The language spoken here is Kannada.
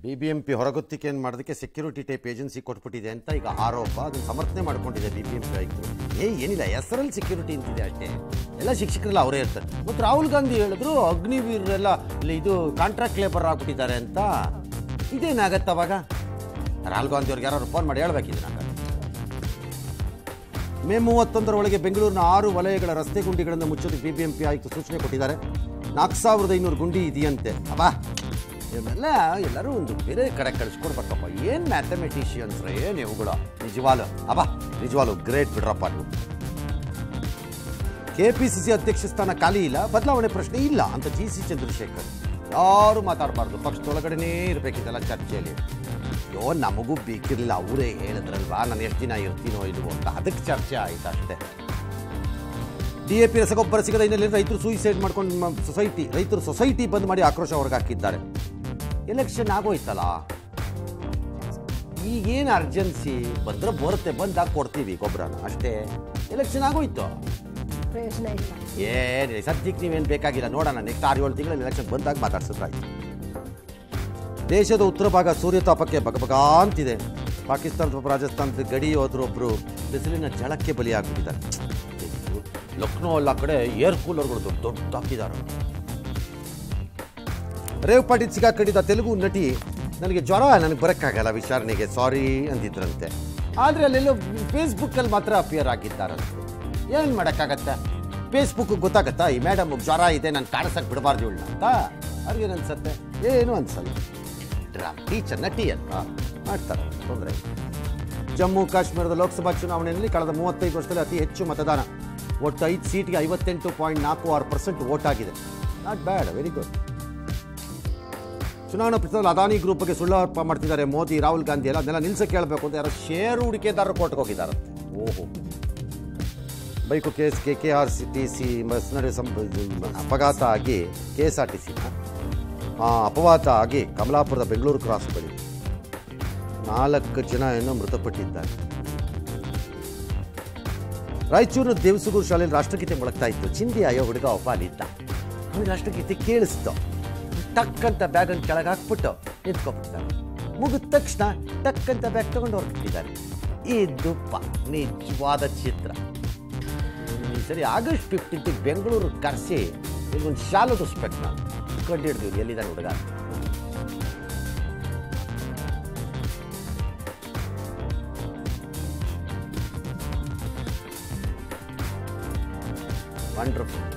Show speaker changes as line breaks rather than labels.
ಬಿ ಬಿ ಎಂ ಪಿ ಹೊರಗೊತ್ತಿಗೆಯನ್ನು ಮಾಡೋದಕ್ಕೆ ಸೆಕ್ಯೂರಿಟಿ ಟೈಪ್ ಏಜೆನ್ಸಿ ಕೊಟ್ಬಿಟ್ಟಿದೆ ಅಂತ ಈಗ ಆರೋಪ ಅದನ್ನು ಸಮರ್ಥನೆ ಮಾಡ್ಕೊಂಡಿದೆ ಬಿ ಬಿ ಎಂ ಪಿ ಆಯುಕ್ತರು ಏ ಏನಿಲ್ಲ ಹೆಸರಲ್ಲಿ ಸೆಕ್ಯೂರಿಟಿ ಅಂತಿದೆ ಅಷ್ಟೇ ಎಲ್ಲ ಶಿಕ್ಷಕರೆಲ್ಲ ಅವರೇ ಇರ್ತಾರೆ ಮತ್ತು ರಾಹುಲ್ ಗಾಂಧಿ ಹೇಳಿದ್ರು ಅಗ್ನಿವೀರರೆಲ್ಲ ಇಲ್ಲಿ ಇದು ಕಾಂಟ್ರಾಕ್ಟ್ ಲೇಬರ್ ಆಗ್ಬಿಟ್ಟಿದ್ದಾರೆ ಅಂತ ಇದೇನಾಗತ್ತೆ ಅವಾಗ ರಾಹುಲ್ ಗಾಂಧಿ ಅವ್ರಿಗೆ ಯಾರು ಫೋನ್ ಮಾಡಿ ಹೇಳ್ಬೇಕಿದೆ ನಾನು ಮೇ ಮೂವತ್ತೊಂದರ ಒಳಗೆ ಬೆಂಗಳೂರಿನ ಆರು ವಲಯಗಳ ರಸ್ತೆ ಗುಂಡಿಗಳನ್ನು ಮುಚ್ಚೋದಕ್ಕೆ ಬಿಬಿಎಂಪಿ ಆಯುಕ್ತ ಸೂಚನೆ ಕೊಟ್ಟಿದ್ದಾರೆ ನಾಲ್ಕು ಸಾವಿರದ ಐನೂರು ಗುಂಡಿ ಇದೆಯಂತೆ ಅಬ್ಬಾ ಇವೆಲ್ಲ ಎಲ್ಲರೂ ಒಂದು ಬೇರೆ ಕಡೆ ಕಳಿಸ್ಕೊಡ್ಬೇಕಪ್ಪ ಏನು ಮ್ಯಾಥಮೆಟಿಷಿಯನ್ಸ್ ಏನು ಇವುಗಳು ನಿಜವಾಲು ಅಬ್ಬಾ ನಿಜವಾಲು ಗ್ರೇಟ್ ಬಿಡ್ರಪ್ಪ ನೀವು ಕೆಪಿಸಿಸಿ ಅಧ್ಯಕ್ಷ ಸ್ಥಾನ ಖಾಲಿ ಇಲ್ಲ ಬದಲಾವಣೆ ಪ್ರಶ್ನೆ ಇಲ್ಲ ಅಂತ ಜಿ ಸಿ ಚಂದ್ರಶೇಖರ್ ಯಾರು ಮಾತಾಡಬಾರ್ದು ಪಕ್ಷದೊಳಗಡೆನೇ ಇರಬೇಕಿದ್ದಲ್ಲ ಚರ್ಚೆಯಲ್ಲಿ ಅಯ್ಯೋ ನಮಗೂ ಬೇಕಿರಲಿಲ್ಲ ಅವರೇ ಹೇಳಿದ್ರಲ್ವಾ ನಾನು ಎಷ್ಟು ದಿನ ಇರ್ತೀನೋ ಇಲ್ವೋ ಅಂತ ಅದಕ್ಕೆ ಚರ್ಚೆ ಆಯ್ತು ಅಷ್ಟೇ ಡಿ ಎ ಪಿ ರಸಗೊಬ್ಬರ ಸಿಗದ ಹಿನ್ನೆಲೆಯಲ್ಲಿ ರೈತರು ಸೂಯಿಸೈಡ್ ಮಾಡ್ಕೊಂಡು ಸೊಸೈಟಿ ರೈತರು ಸೊಸೈಟಿ ಬಂದ್ ಮಾಡಿ ಆಕ್ರೋಶ ಹೊರಗಾಕಿದ್ದಾರೆ ಎಲೆಕ್ಷನ್ ಆಗೋಯ್ತಲ್ಲ ಈಗೇನು ಅರ್ಜೆನ್ಸಿ ಬಂದ್ರೆ ಬರುತ್ತೆ ಬಂದಾಗ ಕೊಡ್ತೀವಿ ಗೊಬ್ಬರನ ಅಷ್ಟೇ ಎಲೆಕ್ಷನ್ ಆಗೋಯ್ತು
ಪ್ರಯೋಜನ ಇಲ್ಲ
ಏನಿಲ್ಲ ಸದ್ಯಕ್ಕೆ ನೀವೇನು ಬೇಕಾಗಿಲ್ಲ ನೋಡೋಣ ನೆಕ್ಸ್ಟ್ ಆರು ಏಳು ತಿಂಗಳಲ್ಲಿ ಎಲೆಕ್ಷನ್ ಬಂದಾಗ ಮಾತಾಡ್ಸಿದ್ರಾಯ್ತು ದೇಶದ ಉತ್ತರ ಭಾಗ ಸೂರ್ಯತಾಪಕ್ಕೆ ಬಗಬಗ ಅಂತಿದೆ ಪಾಕಿಸ್ತಾನ ಅಥವಾ ರಾಜಸ್ಥಾನದ ಗಡಿ ಹೋದ್ರೊಬ್ರು ಬಿಸಿಲಿನ ಝಳಕ್ಕೆ ಬಲಿಯಾಗ್ಬಿಟ್ಟಿದ್ದಾರೆ ಇದು ಲಕ್ನೋ ಎಲ್ಲ ಕಡೆ ಏರ್ ಕೂಲರ್ಗಳು ದೊಡ್ಡ ದೊಡ್ಡ ಹಾಕಿದ್ದಾರೆ ರೇವ್ ಪಾಟೀಲ್ ಸಿಗಾಕೊಂಡಿದ್ದ ತೆಲುಗು ನಟಿ ನನಗೆ ಜ್ವರ ನನಗೆ ಬರೋಕ್ಕಾಗಲ್ಲ ವಿಚಾರಣೆಗೆ ಸಾರಿ ಅಂದಿದ್ರಂತೆ ಆದರೆ ಅಲ್ಲೆಲ್ಲೋ ಫೇಸ್ಬುಕ್ಕಲ್ಲಿ ಮಾತ್ರ ಅಪಿಯರ್ ಆಗಿದ್ದಾರಂತೆ ಏನು ಮಾಡೋಕ್ಕಾಗತ್ತೆ ಫೇಸ್ಬುಕ್ ಗೊತ್ತಾಗತ್ತಾ ಈ ಮೇಡಮ್ ಜ್ವರ ಇದೆ ನಾನು ಕಾಣಿಸಕ್ಕೆ ಬಿಡಬಾರ್ದು ಇವಳನ್ನ ಅಂತ ಅವ್ರಿಗೇನು ಅನ್ಸತ್ತೆ ಏನು ಅನ್ಸಲ್ಲ ಡ್ರಾಮ್ ಟೀಚರ್ ನಟಿ ಅಲ್ವಾ ಮಾಡ್ತಾರೆ ತೊಂದರೆ ಇಲ್ಲ. ಜಮ್ಮು ಕಾಶ್ಮೀರದ ಲೋಕಸಭಾ ಚುನಾವಣೆಯಲ್ಲಿ ಕಳೆದ ಮೂವತ್ತೈದು ವರ್ಷದಲ್ಲಿ ಅತಿ ಹೆಚ್ಚು ಮತದಾನ ಒಟ್ಟು ಐದು ಸೀಟ್ಗೆ ಐವತ್ತೆಂಟು ಪಾಯಿಂಟ್ ನಾಲ್ಕು ಆರು ಪರ್ಸೆಂಟ್ ವೋಟ್ ಆಗಿದೆ ನಾಟ್ ಬ್ಯಾಡ್ ವೆರಿ ಗುಡ್ ಚುನಾವಣಾ ಪ್ರಚಾರದಲ್ಲಿ ಅದಾನಿ ಗ್ರೂಪ್ ಬಗ್ಗೆ ಸುಳ್ಳು ಆರೋಪ ಮಾಡ್ತಿದ್ದಾರೆ ಮೋದಿ ರಾಹುಲ್ ಗಾಂಧಿ ಎಲ್ಲ ಅದನ್ನೆಲ್ಲ ನಿಲ್ಸಕ್ಕೆ ಕೇಳಬೇಕು ಅಂತ ಯಾರೋ ಷೇರು ಹೂಡಿಕೆದಾರರು ಕೋರ್ಟ್ಗೆ ಹೋಗಿದ್ದಾರಂತೆ ಓಹೋ bike K S K K R C T C bus ನಡೆ ಸಂ ಅಪಘಾತ ಆಗಿ K S R T C ಅಪಘಾತ ಆಗಿ ಕಮಲಾಪುರದ ಬೆಂಗಳೂರು ಕ್ರಾಸ್ ಬಳಿ ನಾಲ್ಕು ಜನ ಏನೋ ಮೃತಪಟ್ಟಿದ್ದಾರೆ ರಾಯಚೂರಿನ ದೇವಸುಗೂರು ಶಾಲೆಯಲ್ಲಿ ರಾಷ್ಟ್ರಗೀತೆ ಮೊಳಗ್ತಾ ಇತ್ತು ಚಿಂದಿ ಆಯೋ ಹುಡುಗ ಒಬ್ಬ ಅಲ್ಲಿದ್ದ ಅವನಿಗೆ ರಾಷ್ಟ್ರಗೀತೆ ಕೇಳಿಸ್ತು ಟಕ್ ಅಂತ ಬ್ಯಾಗನ್ನು ಕೆಳಗೆ ಹಾಕ್ಬಿಟ್ಟು ನಿಂತ್ಕೊಂಡ್ಬಿಡ್ತಾನೆ ಮುಗಿದ ತಕ್ಷಣ ಟಕ್ ಅಂತ ಬ್ಯಾಗ್ ತಗೊಂಡು ಹೊರಟಿದ್ದಾರೆ ಇದು ಪ ನಿಜವಾದ ಚಿತ್ರ ಈ ಸರಿ ಆಗಸ್ಟ್ ಫಿಫ್ಟೀನ್ತ್ ಬೆಂಗಳೂರು ಕರೆಸಿ ಒಂದು ಶಾಲೆ ಓದಿಸ್ಬೇಕು ನಾನು ಕಂಡು ಹಿಡಿದ್ವಿ ಎಲ್ಲಿದ್ದಾನೆ ಹುಡುಗ ಅಂತ. ವಂಡರ್ಫುಲ್